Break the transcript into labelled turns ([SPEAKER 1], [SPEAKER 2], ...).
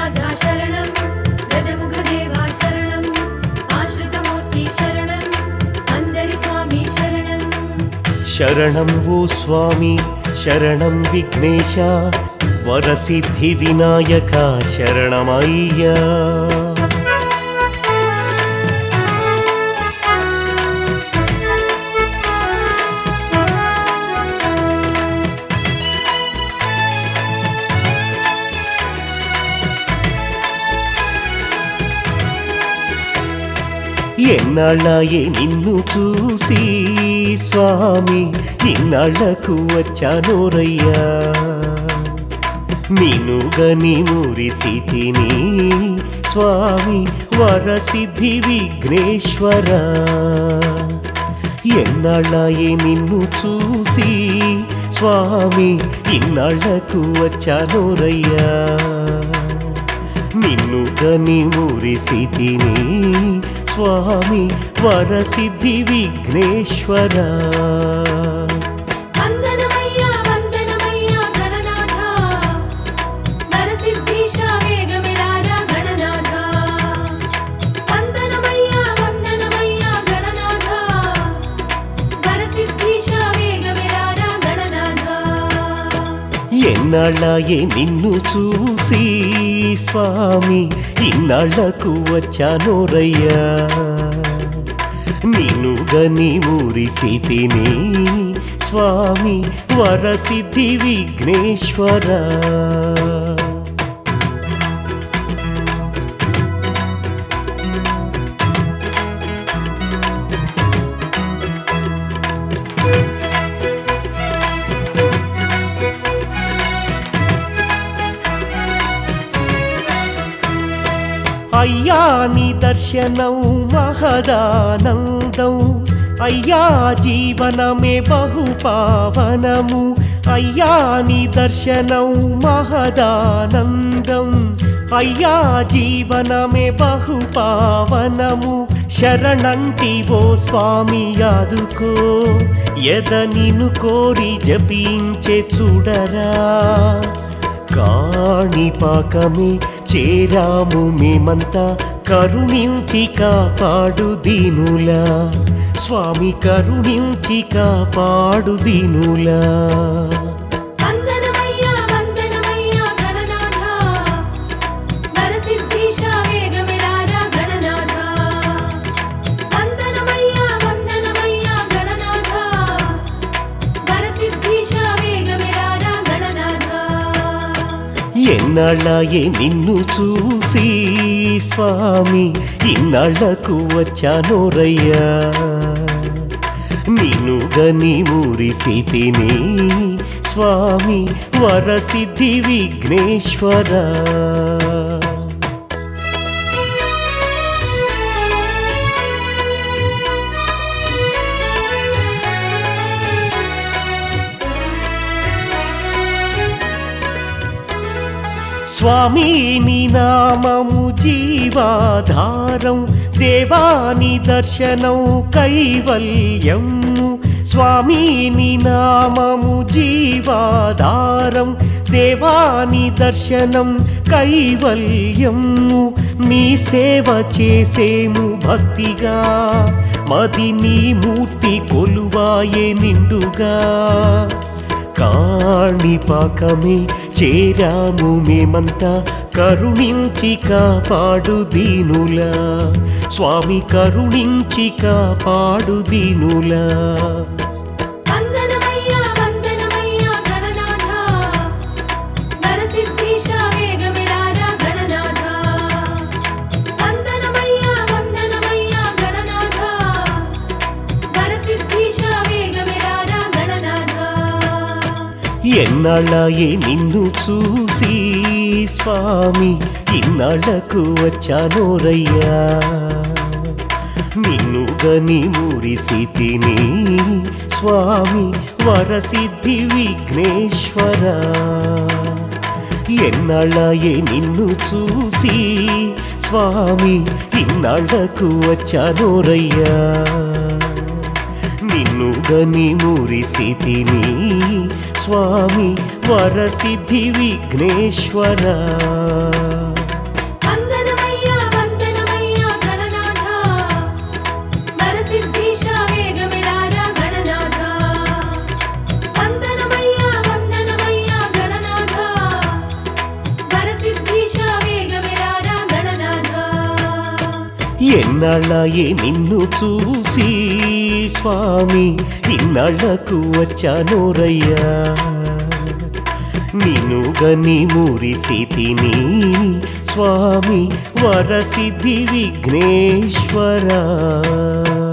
[SPEAKER 1] గణనాథ శరణం గజముఖదేవా శరణం ఆశ్రితమూర్తి శరణం అందరి స్వామి శరణం
[SPEAKER 2] శరణం ఓ స్వామి శరణం విఘ్నేశ వరసిద్ధి వినాయక శరణమయ్యా ఎన్నాళ్ళాయే నిన్ను చూసి స్వామి ఇన్నాళ్లకు వచ్చానోరయ్యా నిన్ను గని మురిసితిని స్వామి వరసిద్ధి విఘ్నేశ్వర ఎన్నాళ్ళాయే నిన్ను చూసి స్వామి ఇన్నాళ్లకు వచ్చానోరయ్యా నిన్ను గని మురిసితిని స్వామి వరసిద్ధి విఘ్నేశ్వర
[SPEAKER 1] వందనమయ్యా వందనమయ్యా గణనాథ నరసిద్ధీశ వేగమిరారా గణనాథ వందనమయ్యా వందనమయ్యా గణనాథ నరసిద్ధీశ వేగమిరారా గణనాథ
[SPEAKER 2] ఎన్నాళ్ళాయే నిన్ను చూసి స్వామి ఇన్నాళ్లకు వచ్చానోరయ్యా నిన్ను గని మురిసితిని స్వామి వరసిద్ధి విఘ్నేశ్వర అయ్యా నీ దర్శనం మహదానందం అయ్యా జీవనమే బహు పావనము అయ్యా నీ దర్శనం మహదానందం అయ్యా జీవనమే బహు పావనము శరణంటి ఓ స్వామి యాదుకో ఎద నిన్ను కోరి జపించే చూడరా కాణిపాకమే చేరాము మేమంతా కరుణించి కాపాడు దీనులా స్వామి కరుణించి కాపాడు దీనులా
[SPEAKER 1] వందనమయ్యా వందనమయ్యా గణనాథ నరసిద్ధీశ వేగమిరారా గణనాథ వందనమయ్యా వందనమయ్యా గణనాథ నరసిద్ధీశ వేగమిరారా గణనాథ
[SPEAKER 2] ఎన్నాళ్ళాయే నిన్ను చూసి స్వామి ఇన్నాళ్లకు వచ్చానోరయ్యా నిన్ను గని మురిసితిని స్వామి వరసిద్ధి విఘ్నేశ్వర స్వామి నీ నామము జీవాధారం దేవాని దర్శనం కైవల్యము స్వామి నీ నామము జీవాధారం దేవాని దర్శనం కైవల్యము నీ సేవ చేసేము భక్తిగా మది నీ మూర్తి కొలువాయే నిండుగా కాణిపాకమే చేరాము మేమంతా కరుణించి కాపాడు దీనులా స్వామి కరుణించి కాపాడు దీనులా
[SPEAKER 1] వందనమయ్యా వందనమయ్యా గణనాథ నరసిద్ధీశ వేగమిరారా గణనాథ వందనమయ్యా వందనమయ్యా గణనాథ నరసిద్ధీశ వేగమిరారా గణనాథ
[SPEAKER 2] ఎన్నాళ్ళాయే నిన్ను చూసి స్వామి ఇన్నాళ్లకు వచ్చానోరయ్యా నిన్ను గని మురిసితిని స్వామి వరసిద్ధి విఘ్నేశ్వర ఎన్నాళ్ళాయే నిన్ను చూసి స్వామి ఇన్నాళ్లకు వచ్చానోరయ్యా నిన్ను గని మురిసితిని స్వామి వరసిద్ధి విఘ్నేశ్వర
[SPEAKER 1] వరసిద్ధీశ వేగమిరారా గణనాథ వందనమయ్యా వందనమయ్యా గణనాథ వరసిద్ధీశ వేగమిరారా గణనాథ
[SPEAKER 2] ఎన్నాళ్ళాయే నిన్ను చూసి స్వామి ఇన్నాళ్లకు వచ్చానోరయ్యా నిన్ను గని మురిసితిని స్వామి వరసిద్ధి విఘ్నేశ్వరా